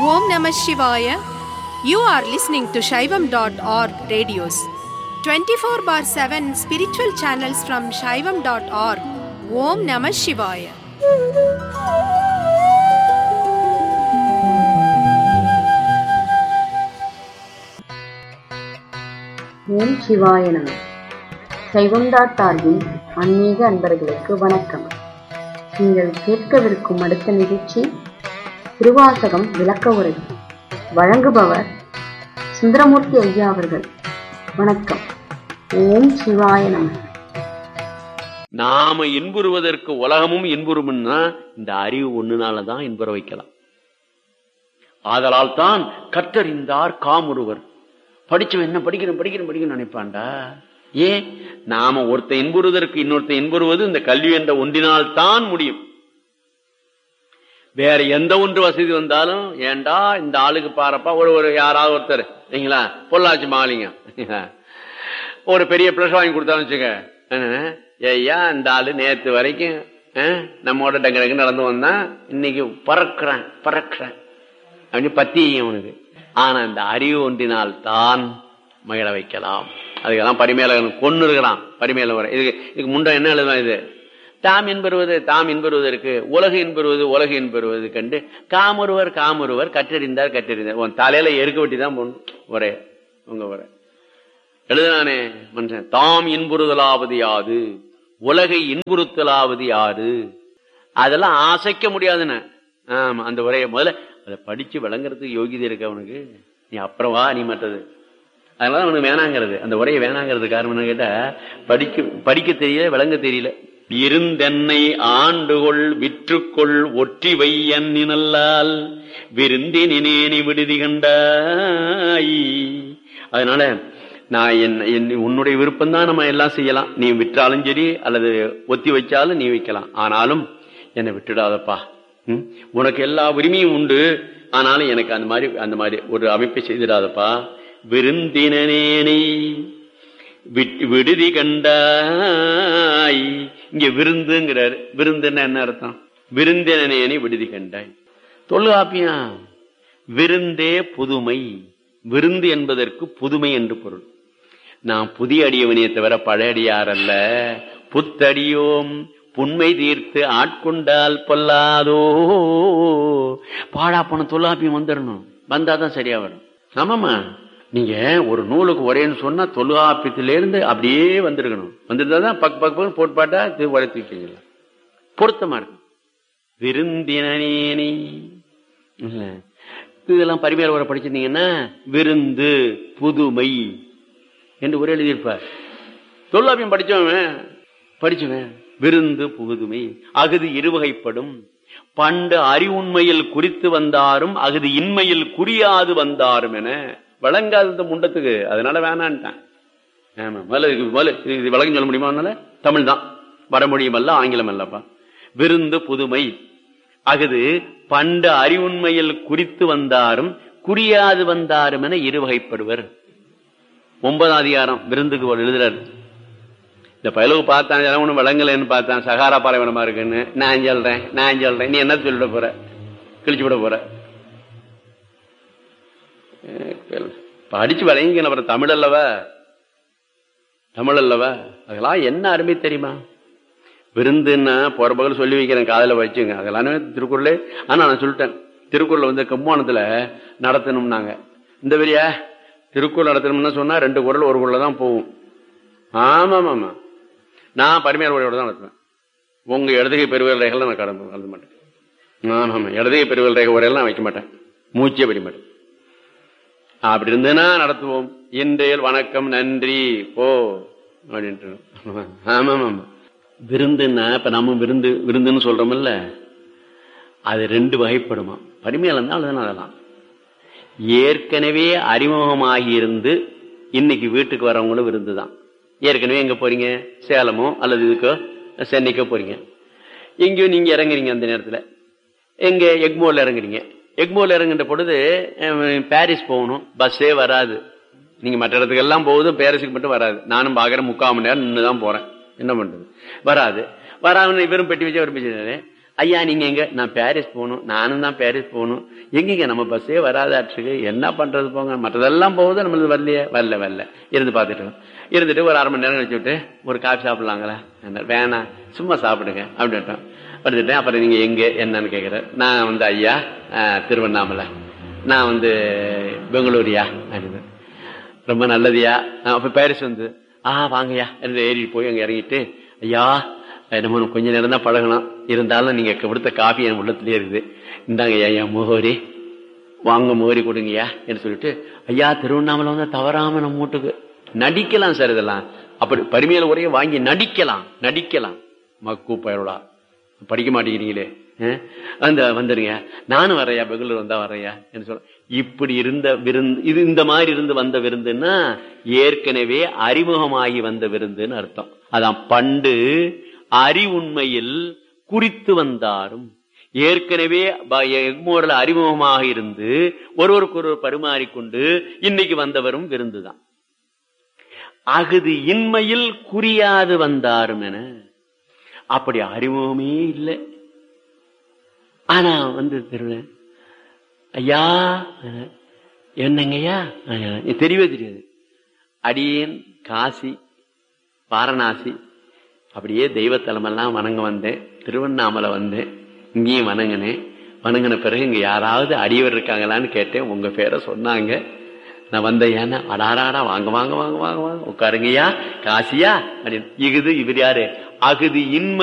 Om Namah Shivaya. You are listening to Shaivam.org radios. 24 bar 7 spiritual channels from Shaivam.org. Om Namah Shivaya. ஓம் சிவாய நம சைவம்டா சார்பின் ஆன்மீக அன்பர்களுக்கு வணக்கம் நீங்கள் கேட்கவிருக்கும் அடுத்த நிகழ்ச்சி திருவாசகம் விளக்க உரை வழங்குபவர் சுந்தரமூர்த்தி ஐயா அவர்கள் வணக்கம் ஓம் சிவாய நம நாம இன்புறுவதற்கு உலகமும் இன்புறும்னா இந்த அறிவு ஒண்ணுனாலதான் இன்புற வைக்கலாம் ஆதலால் தான் கற்றறிந்தார் காமுருவர் படிச்சவன் என்ன படிக்கணும் படிக்கணும் படிக்கணும் நினைப்பான்டா ஏன் நாம ஒருத்த இன்புறுவதற்கு இன்னொருத்த இன்புறுவது இந்த கல்வி என்ற ஒன்றினால் தான் முடியும் வேற எந்த ஒன்று வசதி வந்தாலும் ஏண்டா இந்த ஆளுக்கு பாருப்பா ஒரு ஒரு யாராவது ஒருத்தர் சரிங்களா பொள்ளாச்சி மாலிங்க ஒரு பெரிய ப்ளஸ் வாங்கி கொடுத்தாலும் வச்சுக்க அஹ், ஐயா இந்த ஆளு நேத்து வரைக்கும் அஹ், நம்மோட டங்கு டங்கு நடந்து வந்தான் இன்னைக்கு பறக்குறான் பறக்குறான் அப்படின்னு பத்தி அவனுக்கு ஆனா இந்த அறிவு ஒன்றினால் தான் மகிழ வைக்கலாம் அதுக்கெல்லாம் பரிமேலகன் கொண்டு இருக்கிறான் பரிமேல வர இதுக்கு இதுக்கு முன்ன என்ன எழுதுவான் இது தாம் என்பருவது தாம் என்பருவதற்கு உலகு என்பருவது உலகு என்பருவது கண்டு காமொருவர் காமொருவர் கற்றறிந்தார் கற்றறிந்தார் உன் தலையில எருக்க வெட்டி தான் போடணும் ஒரே உங்க ஒரே எழுதுனானே மனுஷன் தாம் இன்புறுதலாவது யாது உலகை இன்புறுத்தலாவது யாது அதெல்லாம் அசைக்க முடியாதுன்னு ஆமா அந்த உரையை முதல்ல அதை படிச்சு விளங்குறதுக்கு யோகிதை இருக்கு அவனுக்கு நீ அப்புறம் வா நீ மற்றது அதனால அவனுக்கு வேணாங்கிறது அந்த உரையை வேணாங்கிறது காரணம் என்ன கேட்டா படிக்க படிக்க தெரியல விளங்க தெரியல இருந்தென்னை ஆண்டுகொள் விற்றுக்கொள் ஒற்றி வையன் நினல்லால் விருந்தினேனி விடுதி கண்டாய் அதனால நான் என் என் உன்னுடைய விருப்பம் தான் நம்ம எல்லாம் செய்யலாம் நீ விற்றாலும் சரி அல்லது ஒத்தி வச்சாலும் நீ வைக்கலாம் ஆனாலும் என்னை விட்டுடாதப்பா ம்? உனக்கு எல்லா உரிமையும் உண்டு ஆனாலும் எனக்கு அந்த மாதிரி அந்த மாதிரி ஒரு அமைப்பை செய்திடாதப்பா விருந்தினேனே விட்- விடுதி கண்டாய் இங்க விருந்துங்கிறார் விருந்துன்னா என்ன அர்த்தம் விருந்தினேனி விடுதி கண்டாய் தொல்காப்பியா விருந்தே புதுமை விருந்து என்பதற்கு புதுமை என்று பொருள் நான் புதிய அடியவனே தவிர பழைய அடியார் அல்ல புத்தடியோம் புண்மை தீர்த்து ஆட்கொண்டால் பொல்லாதோ பாழா போன தொல்லாப்பியம் வந்துடணும் வந்தாதான் சரியா வரும் ஆமாமா நீங்க ஒரு நூலுக்கு ஒரேன்னு சொன்னா தொல்காப்பியத்திலிருந்து அப்படியே வந்திருக்கணும் வந்திருந்தாதான் பக் பக் பக் போட்டு பாட்டா இது உரை தூக்கிக்கலாம் பொருத்தமா இருக்கும் விருந்தினேனி இல்ல இதெல்லாம் பரிமையாள உரை படிச்சிருந்தீங்கன்னா விருந்து புதுமை என்று ஒரு எழுதியிருப்பார் தொல்லாப்பியம் படிச்சவன் படிச்சவன் விருந்து புகுதுமை அகுது இருவகைப்படும் பண்டு அறிவுண்மையில் குறித்து வந்தாரும் அகுது இன்மையில் குறியாது வந்தாரும் என வழங்காதது முண்டத்துக்கு அதனால வேணான்ட்டான் ஆமா முதல்ல இதுக்கு முதல்ல இது- இது விளக்கம் சொல்ல முடியுமா அதனால தமிழ் தான் வடமொழியும் அல்ல ஆங்கிலம் அல்லப்பா விருந்து புதுமை அகுது பண்டு அறிவுண்மையில் குறித்து வந்தாரும் குறியாது வந்தாரும் என இருவகைப்படுவர் ஒன்பதாம் அதிகாரம் விருந்துக்கு ஒரு எழுதுறாரு இந்த பயலுக்கு பார்த்தான் இதெல்லாம் ஒன்றும் விளங்கலைன்னு பார்த்தான் சகாரா பாலைவனமா இருக்குன்னு நான் சொல்றேன் நான் சொல்றேன் நீ என்ன சொல்லிட போற கிழிச்சு விட போற அஹ் படிச்சு விளங்கிக்கணும் அப்புறம் தமிழ் அல்லவா தமிழ் அல்லவா அதெல்லாம் என்ன அருமை தெரியுமா விருந்துன்னா போற பகல் சொல்லி வைக்கிறேன் காதல வச்சுங்க அதெல்லாமே திருக்குறளே ஆனா நான் சொல்லிட்டேன் திருக்குறள் வந்து கம்மானத்துல நடத்தணும்னாங்க இந்த வரியா திருக்குறள் நடத்தணும்னு சொன்னா ரெண்டு குரல் ஒரு குரல் தான் போகும் ஆமா ஆமா நான் பரிமையார் உரையோட தான் நடத்துவேன் உங்க இடதுகை பெருவல் ரேகைகள் நான் கடந்து கலந்து மாட்டேன் ஆமா ஆமா இடதுகை பெருவல் ரேகை உரையெல்லாம் நான் வைக்க மாட்டேன் மூச்சே படிக்க மாட்டேன் அப்படி இருந்ததுன்னா நடத்துவோம் இன்றையல் வணக்கம் நன்றி போ அப்படின்ட்டு ஆமா ஆமா விருந்துன்னா இப்ப நம்ம விருந்து விருந்துன்னு சொல்றோம்ல அது ரெண்டு வகைப்படுமா பரிமையாளர் இருந்தால் அதெல்லாம் ஏற்கனவே அறிமுகமாகி இருந்து இன்னைக்கு வீட்டுக்கு வரவங்களும் விருந்து தான் ஏற்கனவே எங்க போறீங்க சேலமோ அல்லது இதுக்கோ சென்னைக்கோ போறீங்க எங்கேயோ நீங்க இறங்குறீங்க அந்த நேரத்துல எங்க எக்மோர்ல இறங்குறீங்க எக்மோர்ல இறங்குற பொழுது அஹ், பாரிஸ் போகணும் பஸ்ஸே வராது நீங்க மற்ற இடத்துக்கெல்லாம் போகுது பாரிஸுக்கு மட்டும் வராது நானும் பாக்குறேன் முக்கால் மணி நேரம் நின்று தான் போறேன் என்ன பண்றது வராது வராம இவரும் பெட்டி வச்சு அவர் பேசினாரு ஐயா நீங்க எங்க நான் பாரிஸ் போகணும் நானும் தான் பாரிஸ் போகணும் எங்கங்க நம்ம பஸ்ஸே வராதாட்டுருக்கு என்ன பண்றது போங்க மற்றதெல்லாம் போகுது நம்மளது வரலையே வரல வரல இருந்து பார்த்துட்டு இருக்கோம். இருந்துட்டு ஒரு அரை மணி நேரம் கழிச்சு விட்டு ஒரு காஃபி சாப்பிடலாங்களா என்ன, வேணாம் சும்மா சாப்பிடுங்க அப்படின்ட்டோம் படுத்துட்டேன் அப்புறம் நீங்க எங்க என்னன்னு கேக்குறேன் நான் வந்து ஐயா அஹ், திருவண்ணாமலை நான் வந்து பெங்களூரியா அப்படின்னு ரொம்ப நல்லதுயா நான் அப்ப பாரிஸ் வந்து ஆ வாங்கய்யா என்று ஏறி போய் அங்க இறங்கிட்டு ஐயா நம்ம கொஞ்ச நேரம் தான் பழகணும் இருந்தாலும் நீங்க கொடுத்த காஃபி என் உள்ளத்திலே இருக்குது இந்தாங்க ஐயா என் முகவரி வாங்க முகவரி கொடுங்கய்யா என்று சொல்லிட்டு ஐயா திருவண்ணாமலை வந்து தவறாம நம்ம வீட்டுக்கு நடிக்கலாம் சார் இதெல்லாம் அப்படி பரிமையில உரைய வாங்கி நடிக்கலாம் நடிக்கலாம் மக்கு பயலா படிக்க மாட்டேங்கிறீங்களே அஹ், அந்த வந்துருங்க நானும் வரையா பெங்களூர் வந்தா வரையா என்று சொல்ல இப்படி இருந்த விருந்து இது இந்த மாதிரி இருந்து வந்த விருந்துன்னா ஏற்கனவே அறிமுகமாகி வந்த விருந்துன்னு அர்த்தம் அதான் பண்டு அறிவுண்மையில் குறித்து வந்தாரும் ஏற்கனவே ப- எக்மோரில் அறிமுகமாக இருந்து ஒருவருக்கு ஒருவர் பரிமாறிக்கொண்டு இன்னைக்கு வந்தவரும் விருந்துதான் அகுது இன்மையில் குறியாது வந்தாரும் என அப்படி அறிமுகமே இல்லை ஆனா வந்து திருவேன் ஐயா அஹ், என்னங்கய்யா அஹ், இது தெரியவே தெரியாது அடியேன் காசி வாரணாசி அப்படியே தெய்வத்தலமெல்லாம் வணங்க வந்தேன் திருவண்ணாமலை வந்தேன் இங்கேயும் வணங்கினேன் வணங்கின பிறகு இங்க யாராவது அடியவர் இருக்காங்களான்னு கேட்டேன் உங்க பேரை சொன்னாங்க நான் வந்தேன் ஏன்னா அடாராடா வாங்க வாங்க வாங்க வாங்க வாங்க உட்காருங்கய்யா காசியா அப்படின்னு இகுது இவர் யாரு அகுது இன்மை